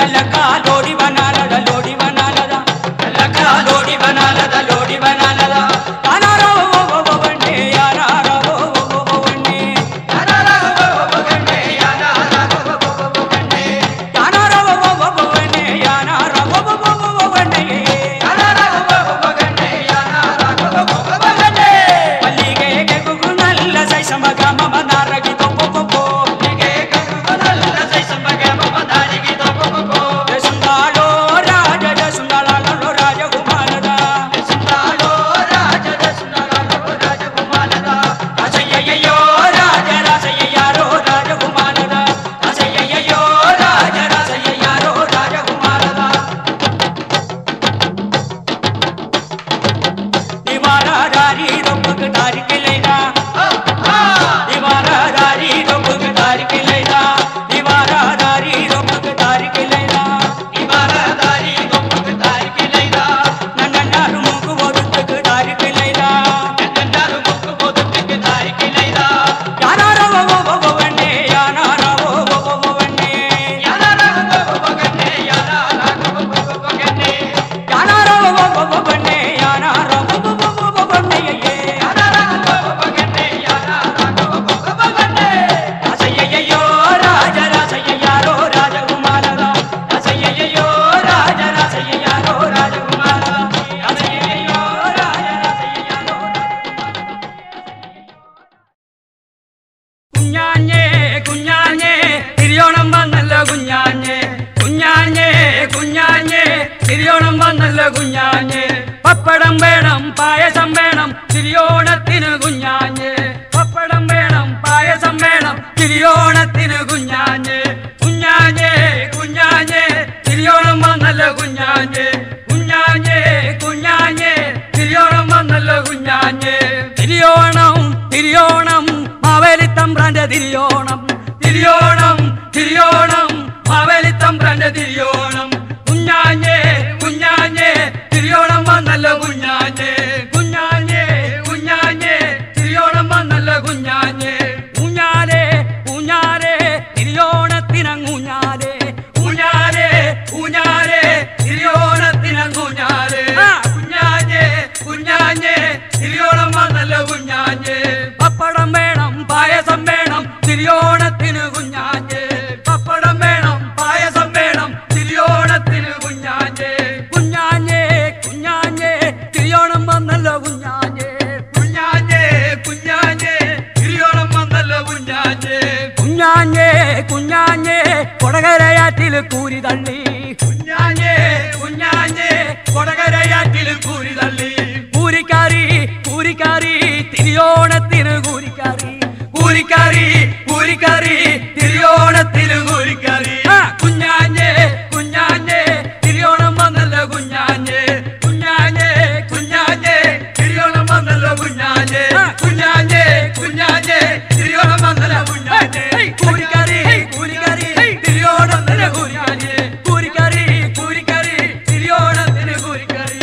ललका लोडी बना लदा लोडी बना लदा ललका लोडी बना लदा लोडी बना लदा याना रो वो वो वो बन्ने याना रो वो वो वो वो बन्ने याना रो वो वो वो बन्ने याना रो वो वो वो वो बन्ने याना रो वो वो वो वो बन्ने याना रो वो वो वो वो वो बन्ने याना रो वो वो वो बन्ने याना रो वो वो वो वो बन्ने ಮಲ್ಲಿಗೆ ಗುಗುನಲ್ಲ ಸೈ ಸಮಗ ಮಮ ನಾರಗಿ ತೊಪ್ಪು ಕೊಪ್ಪು ಮಲ್ಲಿಗೆ ಗುಗುನಲ್ಲ ಸೈ ಸಮಗ ಮಮ ನಾರಗಿ ತೊಪ್ಪು ಕೊಪ್ಪು ಸುಂದಾಳೋ ರಾಜದ ಸುಂದಳಾಳೋ ರಾಜಕುಮಾರದ ಸುಂದಾಳೋ ರಾಜದ ಸುಂದಳಾಳೋ ರಾಜಕುಮಾರದ ಅಸಯ್ಯಯ್ಯೋ ರಾಜ ರಾಸಯ್ಯಾರೋ ರಾಜಕುಮಾರದ ಅಸಯ್ಯಯ್ಯೋ ರಾಜ ರಾಸಯ್ಯಾರೋ ರಾಜಕುಮಾರದ ನಿವಾರದಾರಿ ರೊಬ್ಬಗ ದಾರಿ ಕಿಲೈದ ನಿವಾರದಾರಿ ರೊಬ್ಬಗ ದಾರಿ ಕಿಲೈದ ನಿವಾರದಾರಿ ರೊಬ್ಬಗ ದಾರಿ ಕಿಲೈದ ನಿವಾರದಾರಿ ರೊಬ್ಬಗ ದಾರಿ ಕಿಲೈದ ನನ್ನನ್ನಾರು ಮುಗು ಓದುತ್ತಗ ದಾರಿ ಕಿಲೈದ ನನ್ನನ್ನಾರು ಮುಗು ಓದುತ್ತಗ ದಾರಿ ಕಿಲೈದ ಯಾನಾರ ಓ ಓ ಓ ವಣ್ಣೆ ಯಾನಾರ ಓ ಓ ಓ ಓ ವಣ್ಣೆ ಯಾನಾರ ಓ ಓ ಓ ಗಣ್ಣೆ ಯಾನಾರ ಓ ಓ ಓ ಓ ಗಣ್ಣೆ ಯಾನಾರ ಓ ಓ ಓ ಓ ಬಣ್ಣೆ ಯಾನಾರ ಓ ಓ ಓ ಓ ಓ ಬಣ್ಣೆ ಯೇ ಯಾನಾರ ಓ ಓ ಓ ಗಣ್ಣೆ ಯಾನಾರ ಓ ಓ ಓ ಓ ಬಣ್ಣೆ ಅಸಯ್ಯಯ್ಯೋ ರಾಜ ರಾಸಯ್ಯಾರೋ ರಾಜಕುಮಾರದ ಅಸಯ್ಯಯ್ಯೋ ರಾಜ ರಾಸಯ್ಯಾರೋ ರಾಜಕುಮಾರದ ಅಸಯ್ಯಯ್ಯೋ ರಾಜ ರಾಸಯ್ಯಾರೋ കുഞ്ഞാഞ്ഞേ കുഞ്ഞാഞ്ഞേ തിരിയോണം വന്നല്ല കുഞ്ഞാഞ്ഞേ കുഞ്ഞാഞ്ഞേ കുഞ്ഞാഞ്ഞേ തിരിയോണം വന്നല്ല കുഞ്ഞാഞ്ഞേ പപ്പടം വേണം പായസം വേണം തിരിയോണത്തിന് കുഞ്ഞാഞ്ഞേ പപ്പടം വേണം പായസം വേണം തിരിയോണത്തിന് കുഞ്ഞാഞ്ഞേ കുഞ്ഞാഞ്ഞേ കുഞ്ഞാഞ്ഞേ തിരിയോണം വന്നല്ല കുഞ്ഞാഞ്ഞേ കുഞ്ഞാഞ്ഞേ കുഞ്ഞാഞ്ഞേ തിരിയോണം വന്നല്ല കുഞ്ഞാഞ്ഞേ തിരിയോണം തിരിയോണം മാവേലിത്തമ്പ്രാന്റെ തിരിയോണം തിരിയോണം തിരിയോണം മാവേലിത്തമ്പ്രാന്റെ തിരിയോണം കുഞ്ഞാഞ്ഞേ കുഞ്ഞാഞ്ഞേ തിരിയോണം വന്നല്ല കുഞ്ഞാഞ്ഞേ കുഞ്ഞാഞ്ഞേ കുഞ്ഞാഞ്ഞേ തിരിയോണം വന്നല്ല കുഞ്ഞാഞ്ഞേ ഊഞ്ഞാലേ ഊഞ്ഞാലേ തിരിയോണത്തിനങ്ങൂഞ്ഞാലേ ഊഞ്ഞാലേ ഊഞ്ഞാലേ തിരിയോണത്തിനങ്ങൂഞ്ഞാലേ കുഞ്ഞാഞ്ഞേ കുഞ്ഞാഞ്ഞേ തിരിയോണം വന്നല്ല കുഞ്ഞാഞ്ഞേ പപ്പടം വേണം പായസം വേണം തിരിയോണത്തിന് കുഞ്ഞാഞ്ഞേ പപ്പടം വേണം പായസം വേണം തിരിയോണത്തിന് കുഞ്ഞാഞ്ഞേ കുഞ്ഞാഞ്ഞേ കുഞ്ഞാഞ്ഞേ തിരിയോണം വന്നല്ലോ കുഞ്ഞാഞ്ഞേ കുഞ്ഞാഞ്ഞേ കുഞ്ഞാഞ്ഞേ തിരിയോണം വന്നല്ലോ കുഞ്ഞാഞ്ഞേ കുഞ്ഞാഞ്ഞേ കുഞ്ഞാഞ്ഞേ കൊടകരയാറ്റിൽ കൂരി തള്ളി കുഞ്ഞാഞ്ഞേ കുഞ്ഞാഞ്ഞേ കൊടകരയാറ്റിൽ കൂരി തള്ളി കൂരിക്കാരി കൂരിക്കാരി തിരിയോണത്തിന് കൂരിക്കാരി കൂരിക്കാരി കൂരിക്കാരി തിരിയോണത്തിന് കൂരിക്കാരി ആ, കുഞ്ഞാഞ്ഞേ കുഞ്ഞാഞ്ഞേ തിരിയോണം വന്നല്ലോ കുഞ്ഞാഞ്ഞേ കുഞ്ഞാഞ്ഞേ കുഞ്ഞാഞ്ഞേ തിരിയോണം വന്നല്ലോ കുഞ്ഞാഞ്ഞേ കുഞ്ഞാഞ്ഞേ കുഞ്ഞാഞ്ഞേ തിരിയോണം വന്നല്ലോ കുഞ്ഞാഞ്ഞേ കൂരിക്കാരി കൂരിക്കാരി തിരിയോണം തന്നെ കൂരിക്കാരി കൂരിക്കാരി കൂരിക്കാരി തിരിയോണത്തിന് കൂരിക്കാരി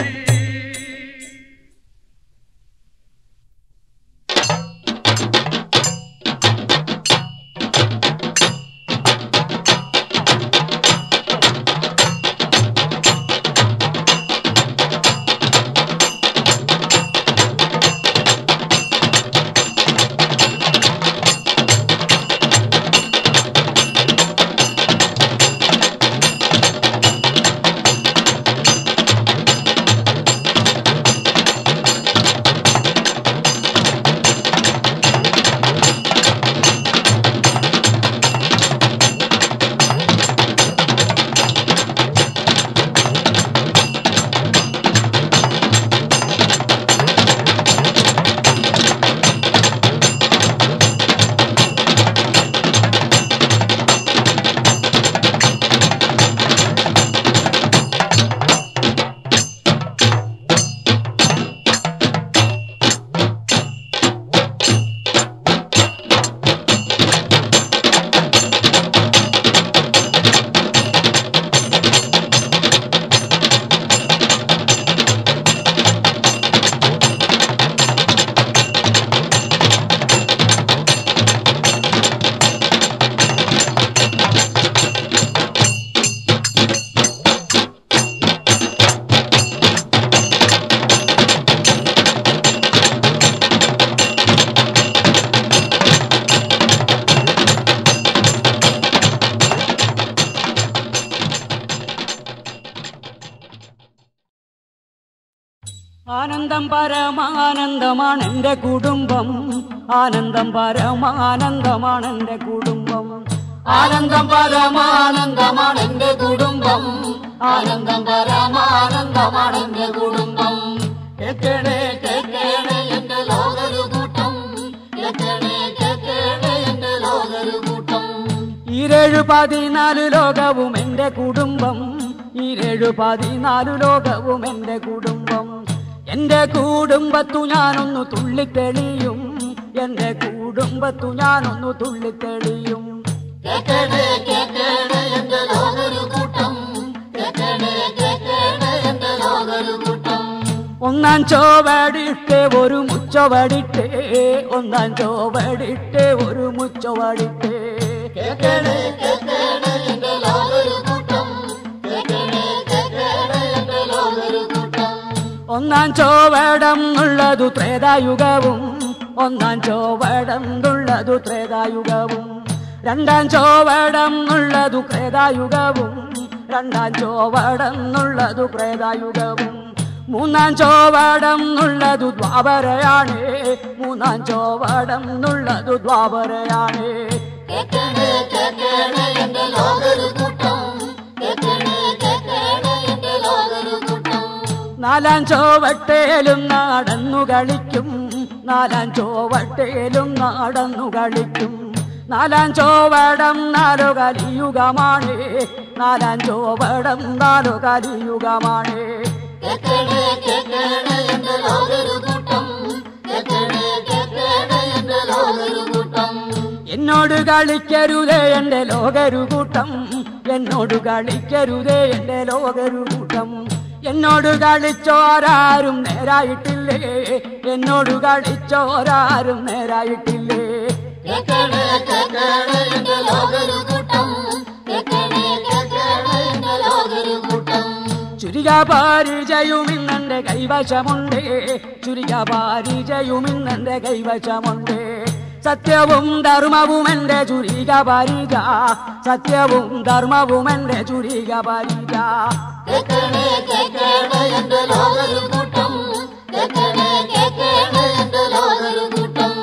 ആനന്ദം പരമാനന്ദമാണ് എൻ്റെ കുടുംബം ആനന്ദം പരമാനന്ദമാണ് എൻ്റെ കുടുംബം ആനന്ദം പരമാനന്ദമാണ് എന്റെ കുടുംബം ആനന്ദം പരമാനന്ദമാണ് എന്റെ കുടുംബം കേക്കണേ കേക്കണേ എന്റെ ലോകരു കൂട്ടം കേക്കണേ കേക്കണേ എന്റെ ലോകരു കൂട്ടം ഈരേഴു പതിനാല് ലോകവും എൻ്റെ കുടുംബം ഈരേഴു പതിനാല് ലോകവും എൻ്റെ കുടുംബം എൻ്റെ കുടുംബത്തു ഞാനൊന്നു തുള്ളിത്തെളിയും എൻ്റെ കുടുംബത്തു ഞാനൊന്നു തുള്ളിത്തെളിയും കേക്കണേ കേക്കണേ എന്റെ ലോകരു കൂട്ടം കേക്കണേ കേക്കണേ എന്റെ ലോകരു കൂട്ടം ഒന്നാം ചോവടിട്ട് ഒരു മുച്ചവടിട്ട് ഒന്നാം ചോവടിട്ട് ഒരു മുച്ചവടിട്ട് കേക്കണേ കേക്കണേ എന്റെ ലോകരു കൂട്ടം കേക്കണേ കേക്കണേ എന്റെ ലോകരു കൂട്ടം ഒന്നാം ചോവടം ഉള്ളതു ത്രേതായുഗവും ഒന്നാം ചോവടം ഉള്ളതു ത്രേതായുഗവും രണ്ടാം ചോവടം ഉള്ളതു ക്രേതായുഗവും രണ്ടാം ചോവടം ഉള്ളതു ക്രേതായുഗവും മൂന്നാം ചോവടം ഉള്ളതു ദ്വാപരയാണ് മൂന്നാം ചോവടം ഉള്ളതു ദ്വാപരയാണ് കേക്കണേ കേക്കണേ എന്റെ ലോകരു കൂട്ടം കേക്കണേ കേക്കണേ എന്റെ ലോകരു കൂട്ടം നാലാം ചോവട്ടേലും നടന്നു കളിക്കും നാലാം ചോവട്ടേലും നടന്നു കളിക്കും നാലാം ചോവടം നാലു കലിയുഗമാണ് നാലാം ചോവടം നാലു കലിയുഗമാണ് കേക്കണേ കേക്കണേ എന്റെ ലോകരു കൂട്ടം കേക്കണേ കേക്കണേ എന്റെ ലോകരു കൂട്ടം എന്നോട് കളിക്കരുതേ എന്റെ ലോകരു കൂട്ടം എന്നോട് കളിക്കരുതേ എന്റെ ലോകരു കൂട്ടം എന്നോട് കളിച്ചോരാരും നേരായിട്ടില്ലേ എന്നോട് കളിച്ചോരാരും നേരായിട്ടില്ലേ കേക്കണേ കേക്കണേ എന്റെ ലോകരു കൂട്ടം കേക്കണേ കേക്കണേ എന്റെ ലോകരു കൂട്ടം ചുരിക പാരിജയുമിന്നെന്റെ കൈവശമുണ്ട് ചുരിക പാരിജയുമിന്നെന്റെ കൈവശമുണ്ട് സത്യവും ധർമ്മവും എന്റെ ചുരിക പാരിജ സത്യവും ധർമ്മവും എന്റെ ചുരിക പാരിജ കേക്കണേ കേക്കണേ എന്റെ ലോകരു കൂട്ടം കേക്കണേ കേക്കണേ എന്റെ ലോകരു കൂട്ടം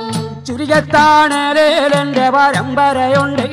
ചുരികത്താണേലെന്റെ പരമ്പരയുണ്ട്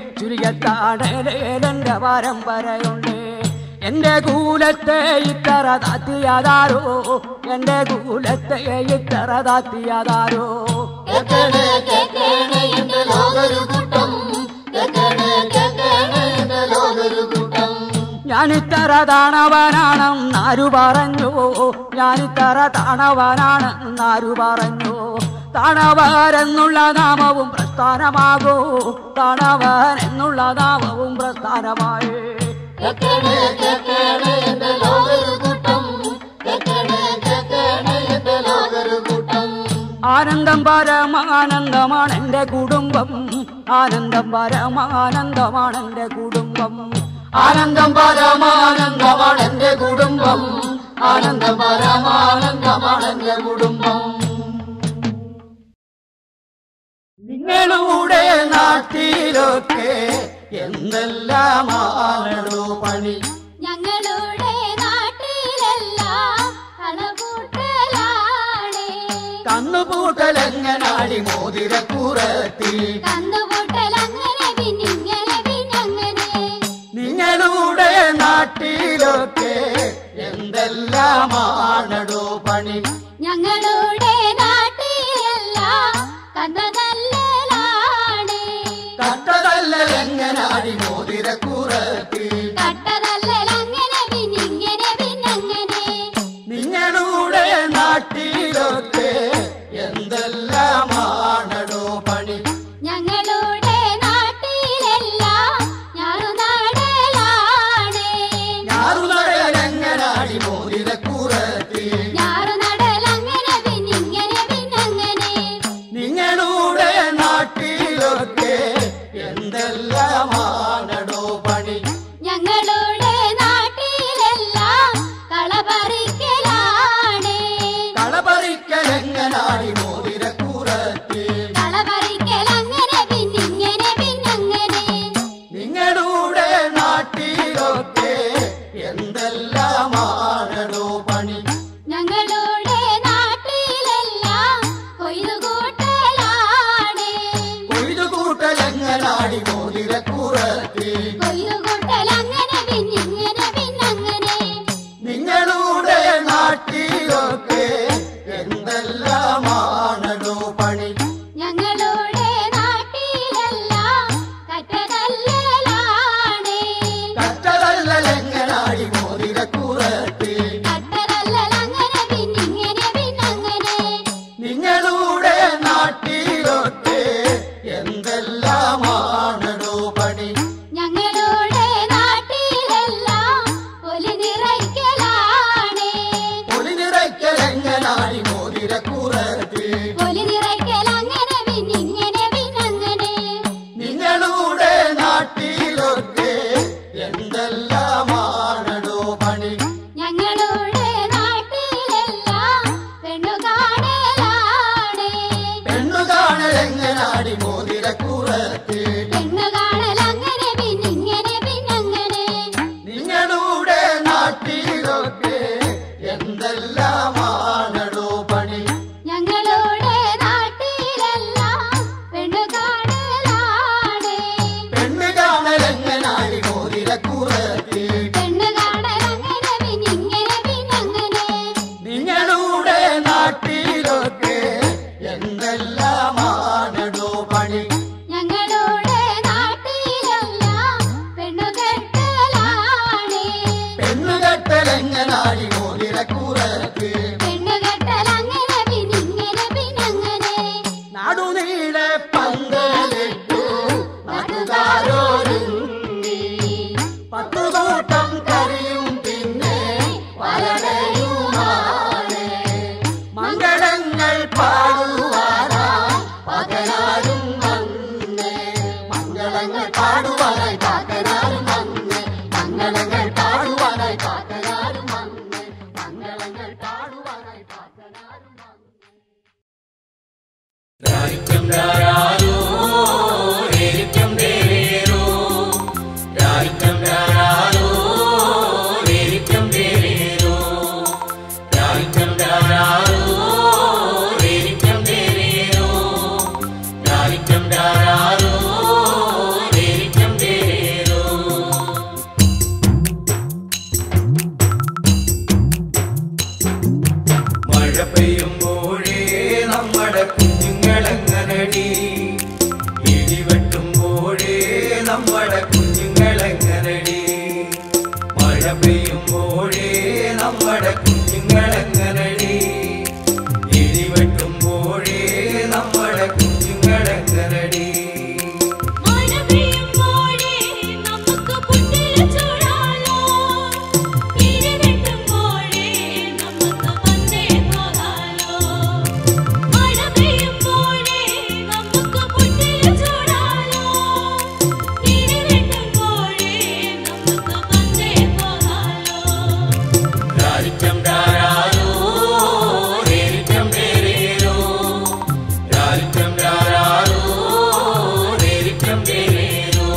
ചുരികത്താണേലെന്റെ പരമ്പരയുണ്ട് എന്റെ കൂലത്തെ ഇത്തറ താത്തിയതാരോ എന്റെ കൂലത്തെ ഇത്തറ താത്തിയതാരോ കേക്കണേ കേക്കണേ എന്റെ ലോകരു കൂട്ടം കേക്കണേ കേക്കണേ എന്റെ ലോകരു കൂട്ടം ഞാനിത്തറ താണവനാണെന്നാരു പറഞ്ഞു ഞാനിത്തറ താണവനാണെന്നാരു പറഞ്ഞു താണവരെന്നുള്ള നാമവും പ്രസ്ഥാനമാകൂ താണവൻ എന്നുള്ള നാമവും പ്രസ്ഥാനമായി കേക്കണേ കേക്കണേ എന്റെ ലോകരു കൂട്ടം കേക്കണേ കേക്കണേ എന്റെ ലോകരു കൂട്ടം ആനന്ദം പരമാനന്ദമാണ് എന്റെ കുടുംബം ആനന്ദം പരമാനന്ദമാണ് എന്റെ കുടുംബം ആനന്ദം പരമാനന്ദമാണ് എന്റെ കുടുംബം ആനന്ദം പരമാനന്ദമാണ് എന്റെ കുടുംബം നിങ്ങളുടെ നാട്ടിലൊക്കെ എന്തെല്ലാമാണോ പണി ഞങ്ങളുടെ നാട്ടിലെല്ലാം കണകൂട്ടലാണ് കന്നുപൂട്ടലെങ്ങനാടി മോതിരക്കുറത്തി കന്നുകൂട്ടൽ അങ്ങനെ പിന്നിങ്ങനെ പിന്നങ്ങനെ നിങ്ങളുടെ നാട്ടിലൊക്കെ എന്തെല്ലാമാണോ പണി ഞങ്ങളുടെ നാട്ടിലെല്ലാം കണ്ട നല്ലതാണ് കട്ടതല്ലെങ്ങനാടി മോതിരക്കുറത്തി കട്ടതല്ലൽ അങ്ങനെ പിന്നിങ്ങനെ പിന്നങ്ങനെ നിങ്ങളുടെ നാട്ടിലൊക്കെ എന്തെല്ലാമാണോ പണി ഞങ്ങളുടെ നാട്ടിലെല്ലാം ഞാറുനാടലാണ് ഞാറുനടലെങ്ങനാടി മോതിരക്കുറത്തി ഞാറുനടൽ അങ്ങനെ പിന്നിങ്ങനെ പിന്നങ്ങനെ നിങ്ങളുടെ നാട്ടിലൊക്കെ എന്തെല്ലാമാണോ പണി കുറക്ക് പെണ്ണ് കാണൽ അങ്ങനെ പിന്നിങ്ങനെ പിന്നങ്ങനെ നിങ്ങളുടെ നാട്ടിലൊക്കെ എന്തെല്ലാമാണോ പണി ഞങ്ങളുടെ നാട്ടിലെല്ലാം പെണ്ണുകെട്ടലാണ് പെണ്ണുകെട്ടലെങ്ങനാടി മോതിരക്കുറക്ക് പെണ്ണുകെട്ടൽ അങ്ങനെ പിന്നിങ്ങനെ പിന്നങ്ങനെ നടുനീളെ പന്തലിട്ടു നാട്ടുകാരോരുങ്ങി പത്തുകൂട്ടം കറിയും പിന്നെ വലടയുമാണ് മംഗളങ്ങൾ പാടുവാനാ പകരാരും വന്നേ മംഗളങ്ങൾ പാടുവാനായി പകരാരും വന്നേ മംഗളങ്ങൾ പാടുവാനായി പകരാരും വന്നേ മംഗളങ്ങൾ പാടുവാനായി പകരാരും വന്നേ മഴ പെയ്യുമ്പോഴേ നമ്മുടെ കുഞ്ഞുങ്ങളെങ്ങനടി ഇടിവെട്ടുമ്പോഴേ നമ്മുടെ കുഞ്ഞുങ്ങളെങ്ങനടി മഴ പെയ്യുമ്പോഴേ നമ്മുടെ കുഞ്ഞുങ്ങളെങ്ങനടി ഇടിവെട്ടുമ്പോഴേ നമ്മുടെ കുഞ്ഞുങ്ങളെങ്ങനടി മഴ പെയ്യുമ്പോഴേ നമുക്ക് പുട്ടിൽ ചൂടാലോ ഇടിവെട്ടുമ്പോഴേ നമുക്ക് പന്തേ പോകാലോ മഴ പെയ്യുമ്പോഴേ നമുക്ക് പുട്ടിൽ ചൂടാലോ ഇടിവെട്ടുമ്പോഴേ നമുക്ക് പന്തേ പോകാലോ രാരിറ്റം രാരാരോ രേരിറ്റം രേരേരോ രാരിറ്റം രാരാരോ രേരിറ്റം രേരേരോ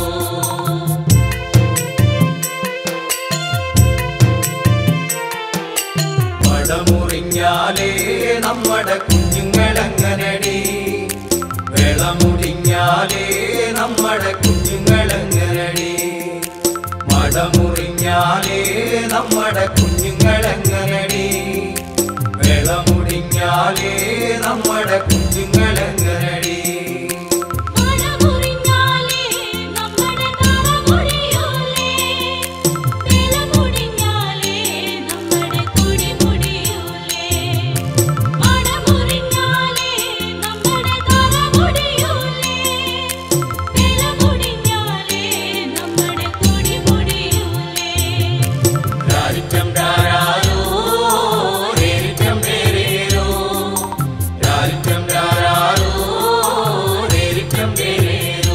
മടമുറിഞ്ഞാലേ നമ്മുടെ കുഞ്ഞുങ്ങളെങ്ങനടി വെളമുടിഞ്ഞാലേ നമ്മുടെ കുഞ്ഞുങ്ങളെങ്ങനടി മടമുറിഞ്ഞാലേ നമ്മുടെ കുഞ്ഞുങ്ങളെങ്ങനടി വെളമുടിഞ്ഞാലേ നമ്മുടെ കുഞ്ഞുങ്ങളെങ്ങനടി മഴ മുറിഞ്ഞാലേ നമ്മുടെ തറ മുടിയൂലേ നില മുടിഞ്ഞാലേ നമ്മുടെ കുടി മുടിയൂലേ മഴ മുറിഞ്ഞാലേ നമ്മുടെ തറ മുടിയൂലേ നില മുടിഞ്ഞാലേ നമ്മുടെ കുടി മുടിയൂലേ രാരിറ്റം രാരാരോ രേരിറ്റം രേരേരോ രാരിറ്റം രാരാരോ രേരിറ്റം രേരേരോ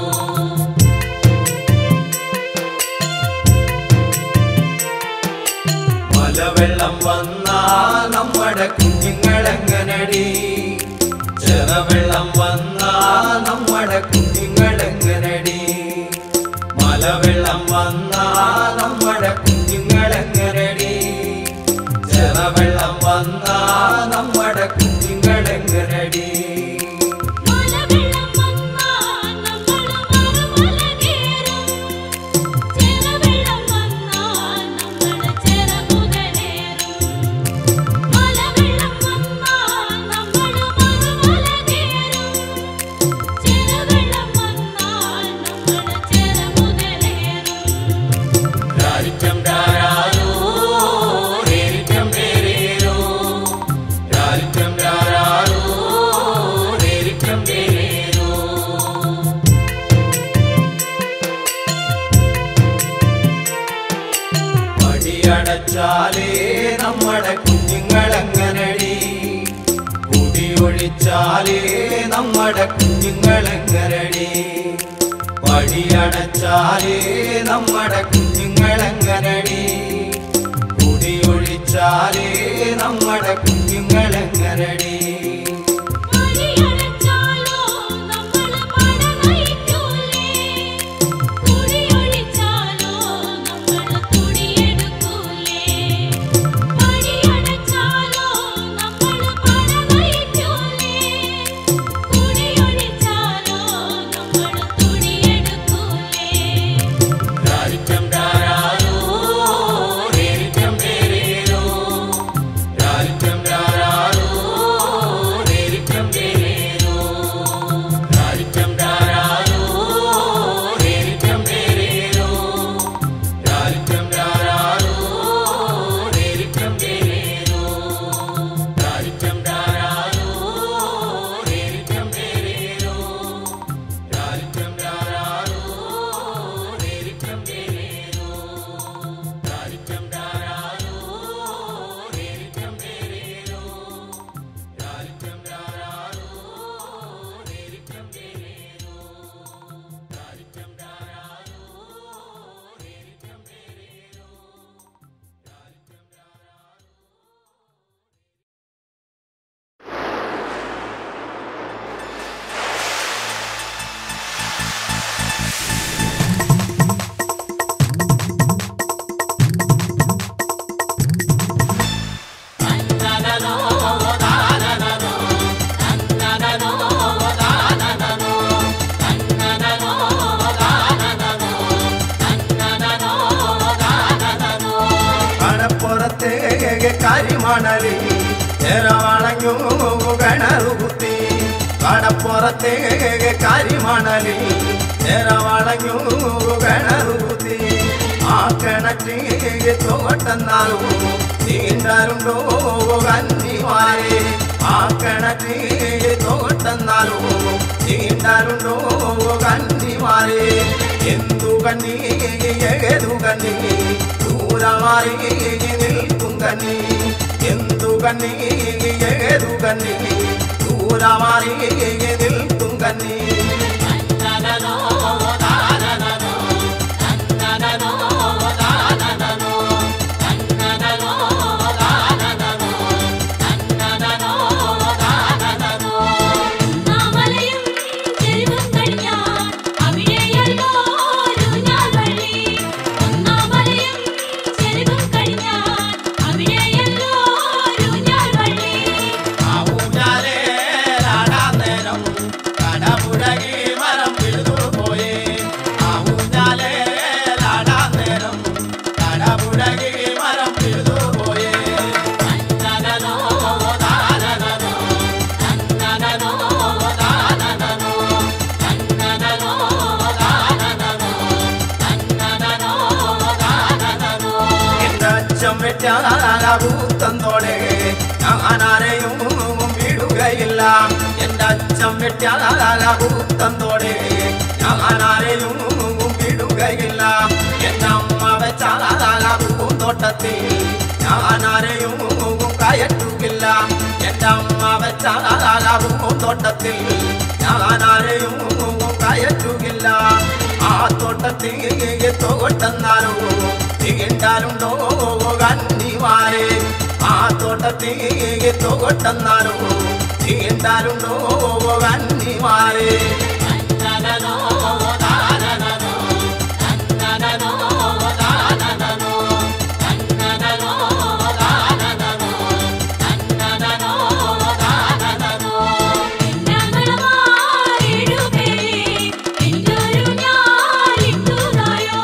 മലവെള്ളം വന്നാ നമ്മുടെ കുഞ്ഞുങ്ങളെങ്ങനടി ചെറവെള്ളം വന്നാ നമ്മുടെ കുഞ്ഞുങ്ങളെങ്ങനടി മലവെള്ളം വന്നാ നമ്മുടെ കുഞ്ഞുങ്ങളെങ്ങനടി ചെറവെള്ളം വന്നാ നമ്മുടെ കുഞ്ഞുങ്ങളെങ്ങനടി മലവെള്ളം വന്നാ നമ്മൾ മറുമല കേറും ചെറുവെള്ളം വന്നാ നമ്മൾ ചെറുകുകളേറും മലവെള്ളം വന്നാ നമ്മൾ മറുമല കേറും ചെറുവെള്ളം വന്നാ നമ്മൾ ചെറുകുകളേറും രാരിറ്റം രാരാരോ രേരിറ്റം രേരേരോ രാരിറ്റം രാരാരോ രേരിറ്റം രേരേരോ പടിയടച്ചാലേ നമ്മുടെ കുഞ്ഞുങ്ങളെങ്ങനടി കുടിയൊഴിച്ചാലേ നമ്മുടെ കുഞ്ഞുങ്ങളെങ്ങനടി പടിയടച്ചാലേ നമ്മുടെ കുഞ്ഞുങ്ങളെങ്ങനടി കുടിയൊഴിച്ചാലേ നമ്മുടെ കുഞ്ഞുങ്ങളെങ്ങനടി മടിയടച്ചാലോ നമ്മൾ മഴ നയിക്കൂലേ കുടിയൊഴിച്ചാലോ നമ്മൾ തുടിയെടുക്കൂലേ മടിയടച്ചാലോ നമ്മൾ മഴ നയിക്കൂലേ കുടിയൊഴിച്ചാലോ നമ്മൾ തുടിയെടുക്കൂലേ രാരിറ്റം രാരാ കരിമണലിൽ ചേരവളഞ്ഞു കിണറുകുത്തി കടപ്പുറത്തെ കരിമണലിൽ ചേരവളഞ്ഞു കിണറുകുത്തി ആ കിണറ്റിൽ തോട്ടെന്നാലോ നീണ്ടരുണ്ടോ കന്നിമാരെ ആ കിണറ്റിൽ തോട്ടെന്നാലോ നീണ്ടരുണ്ടോ കന്നിമാരെ എന്തു കന്നി ഏതു കന്നി ദൂരമാറി നിൽക്കും കന്നി എന്തു കന്നി ഏതു കന്നി ദൂരമാറി നിൽക്കും കന്നി നാമലയും ചെരുവും കഴിഞ്ഞാൽ അവിടെയല്ലോ ഊഞ്ഞാൽ വള്ളി ഒന്നാമലയും ചെരുവും കഴിഞ്ഞാൽ അവിടെയല്ലോ ഊഞ്ഞാൽ വള്ളി നേരം കടപുഴകി മരം പിഴുതു പോയേ ആവൂഞ്ഞാലേ ലാടാൻ നേരം കടപുഴകി മരം പിഴുതു പോയേ തന്നനനോ താനനനോ തന്നനനോ താനനനോ തന്നനനോ താനനനോ തന്നനനോ താനനനോ എന്റെ അച്ഛൻ വെറ്റാകൂത്തന്തോടെ ഞാനാരെയും വിടുകയില്ല എന്റെ അച്ഛൻ വെറ്റാകൂത്തന്തോടെ ഞാനാരെയും വിടുകയില്ല എന്റെ അമ്മ വെച്ചാകൂത്തോട്ടത്തിൽ ഞാനാരെയും കയറ്റുകില്ല എന്റെ അമ്മ വെച്ചാകൂത്തോട്ടത്തിൽ ഞാനാരെയും കയറ്റുകില്ല ആ തോട്ടത്തിൽ തോട്ടെന്നാലോ തികണ്ടാലുണ്ടോ കന്നിമാരെ ആ തോട്ടത്തിൽ തോട്ടെന്നാലോ തികണ്ടാലുണ്ടോ കന്നിമാരെ തന്നനനോ താനനനോ തന്നനനോ താനനനോ തന്നനനോ താനനനോ തന്നനനോ താനനനോ എന്നാങ്ങളമാരേഴുപേരെ എന്തൊരു ഞാലിട്ടുതായോ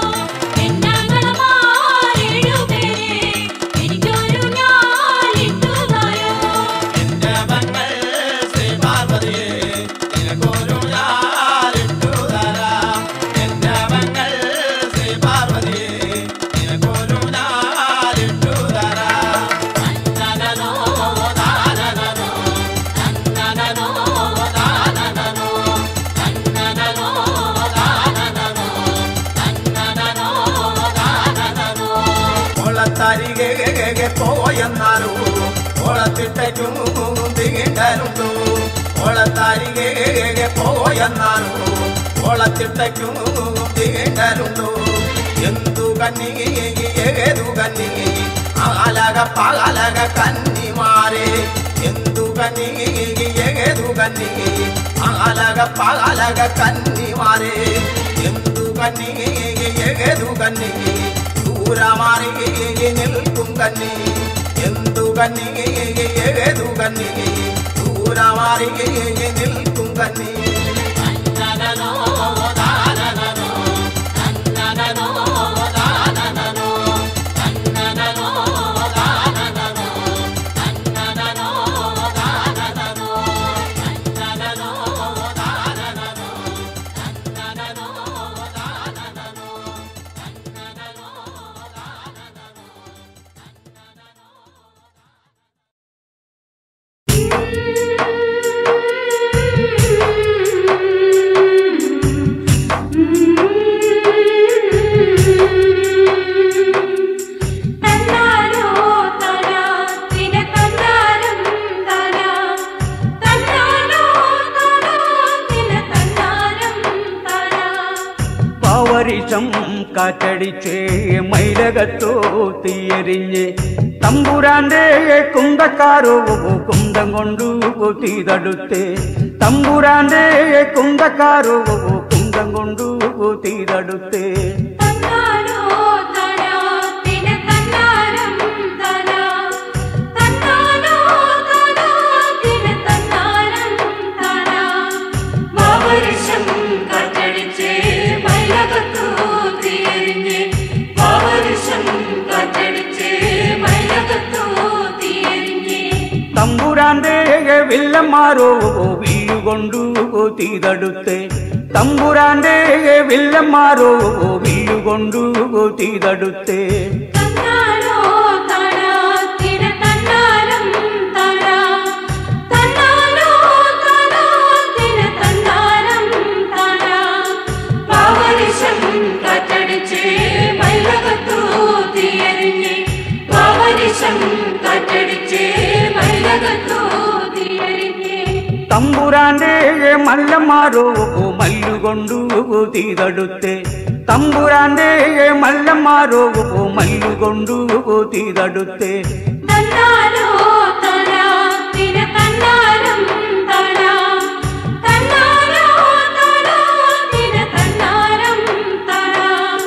എന്നാങ്ങളമാരേഴുപേരെ എനിക്കൊരു ഞാലിട്ടുതായോ എന്റെ മങ്ങൾ ശ്രീ പാർവതിയെ നിനക്കൊരു ഞാലിട്ടു തരാം എന്റെ മങ്ങൾ ശ്രീ പാർവതിയെ നിനക്കൊരു ഞാലിട്ടു തരാം തന്നനനോ താനനനോ തന്നനനോ താനനനോ തന്നനനോ താനനനോ തന്നനനോ താനനനോ കൊളത്തരികെ പോയെന്നാലോ കൊളത്തിട്ടും തികിട്ടരുണ്ടോ കൊളത്തരികെ പോയെന്നാലോ കൊളത്തിട്ടും തികിട്ടരുണ്ടോ എന്തു കന്നി ഏതു കന്നി അലക പകലക കന്നിമാരെ എന്തു കന്നി ഏതു കന്നി അലക പകലക കന്നിമാരെ എന്തു കന്നി ഏതു കന്നി ദൂരമാറി നിൽക്കും കന്നി എന്തു കന്നി ഏതു കന്നി ദൂരമാറി നിൽക്കും കന്നി തന്നനനോ താനനനോ തന്നനനോ താനനനോ തന്നനനോ താനനനോ തന്നനനോ താനനനോ തന്നനനോ താനനനോ തന്നനനോ താനനനോ തന്നാലോ തനാ തിന തന്നാലും തനാ തന്നാലോ തനാ തിന തന്നാലും തനാ പവരിഷം കാറ്റടിച്ച് മൈലകത്തോ തീയരിഞ്ഞ് തമ്പുരാന്റെ കുന്തക്കാരോ കുന്തം കൊണ്ടു തീതടുത്ത് തമ്പുരാന്റെ കുന്തക്കാരോ കുന്തം കൊണ്ടു തീതടുത്ത് തന്നാലോ തനാ തിന തന്നാലും തനാ തന്നാലോ തനാ തിന തന്നാലും തനാ വാവരിശം കാറ്റടിച്ചേ മൈലകത്തു തീയരിഞ്ഞേ വാവരിശം കാറ്റടിച്ചേ മൈലകത്തു തീ വില്ലന്മാരോ വില്ലുകൊണ്ടു തീതടുത്തെ തമ്പുരാന്റെ വില്ലന്മാരോ വില്ലുകൊണ്ടു തീതടുത്തെ തന്നാരോ തടാ തിര തന്നാരം തടാ തന്നാരോ തടാ തിര തന്നാരം തടാ പാവരിശം കാറ്റടിച്ച് മൈലകത്തു തീയരിഞ്ഞ് പാവരിശം കാറ്റടിച്ച് മൈലകത്തു തീയരിഞ്ഞ് തമ്പുരാന്റെ മല്ലന്മാരോ മല്ലുകൊണ്ടു തീതടുത്തെ തമ്പുരാന്റെ മല്ലന്മാരോ മല്ലുകൊണ്ടു തീതടുത്തെ തന്നാരോ തടാ തിര തന്നാരം തടാ തന്നാരോ തടാ തിര തന്നാരം തടാ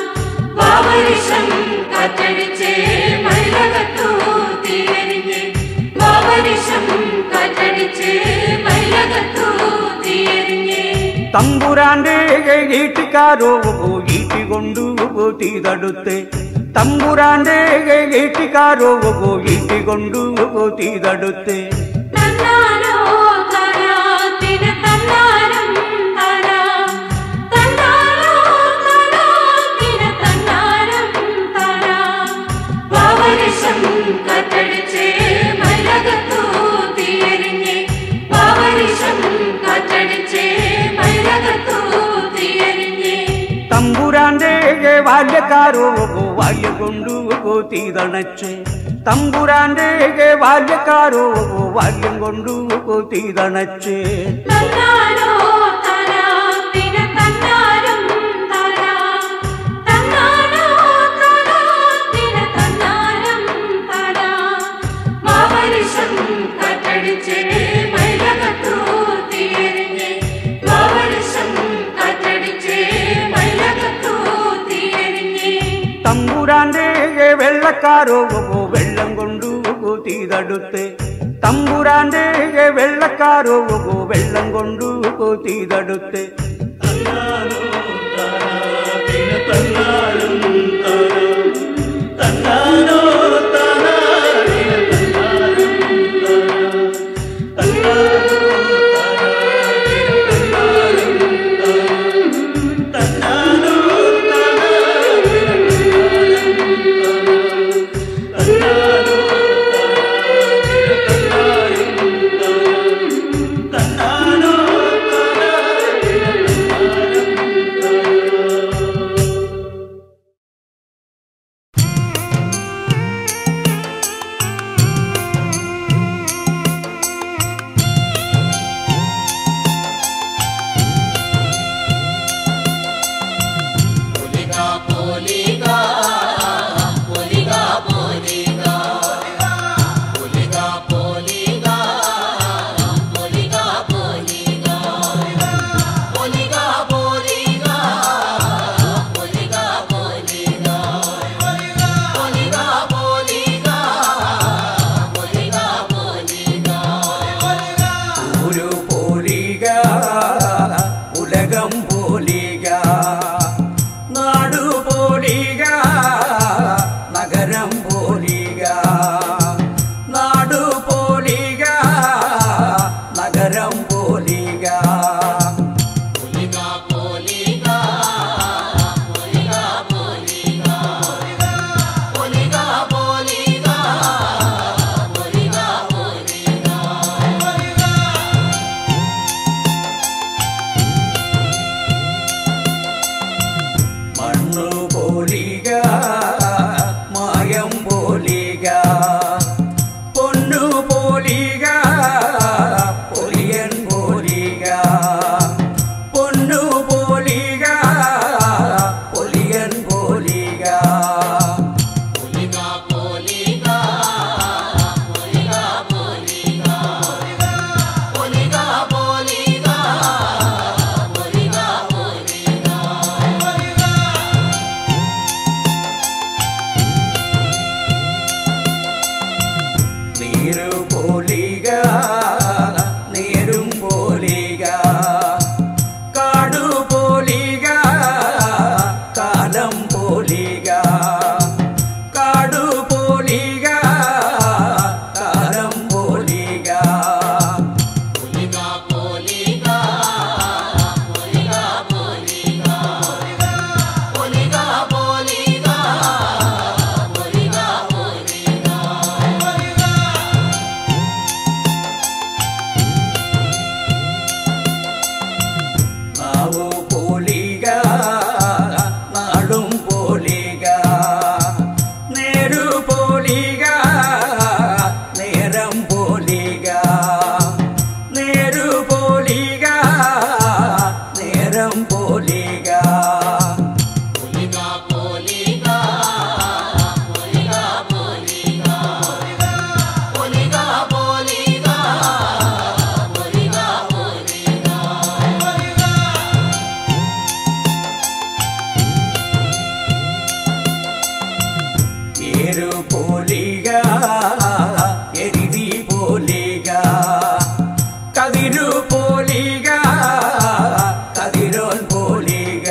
പാവരിശം കാറ്റടിച്ച് മൈലകത്തു തീയരിഞ്ഞ് പാവരിശം കാറ്റടിച്ച് മൈലകത്തു തീയരിഞ്ഞ് തമ്പുരാന്റെ ഈട്ടിക്കാരോ ഈട്ടികൊണ്ടു തീതടുത്തെ തമ്പുരാന്റെ ഈട്ടിക്കാരോ ഈട്ടികൊണ്ടു തീതടുത്തെ തന്നാരോ തടാ തിര തന്നാരം തടാ തന്നാരോ തടാ തിര തന്നാരം തടാ പാവരിശം കാറ്റടിച്ച് മൈലകത്തു തീയരിഞ്ഞ് പാവരിശം കാറ്റടിച്ച് മൈലകത്തു തീയരിഞ്ഞ് തമ്പുരാന്റെ ബാല്യക്കാരോ ബാല്യകൊണ്ടു തീതണച്ച് തമ്പുരാന്റെ ബാല്യക്കാരോ ബാല്യം കൊണ്ടു തീതണച്ച് തന്നാരോ തടാ തിര തന്നാരം തടാ തന്നാരോ തടാ തിര തന്നാരം തടാ മാവരിശം കാറ്റടിച്ച് മൈലകത്തു തീയരിഞ്ഞ് മാവരിശം കാറ്റടിച്ച് മൈലകത്തു തീയരിഞ്ഞ് തമ്പുരാന്റെ വെള്ളക്കാരോ വെള്ളം കൊണ്ടു തീതടുത്ത് തമ്പുരാന്റെ വെള്ളക്കാരോ വെള്ളം കൊണ്ടു തീതടുത്ത് ഏരു പോലിക എരിതി പോലിക കതിരു പോലിക കതിരോൻ പോലിക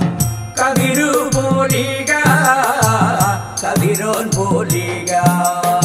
കതിരു പോലിക കതിരോൻ പോലിക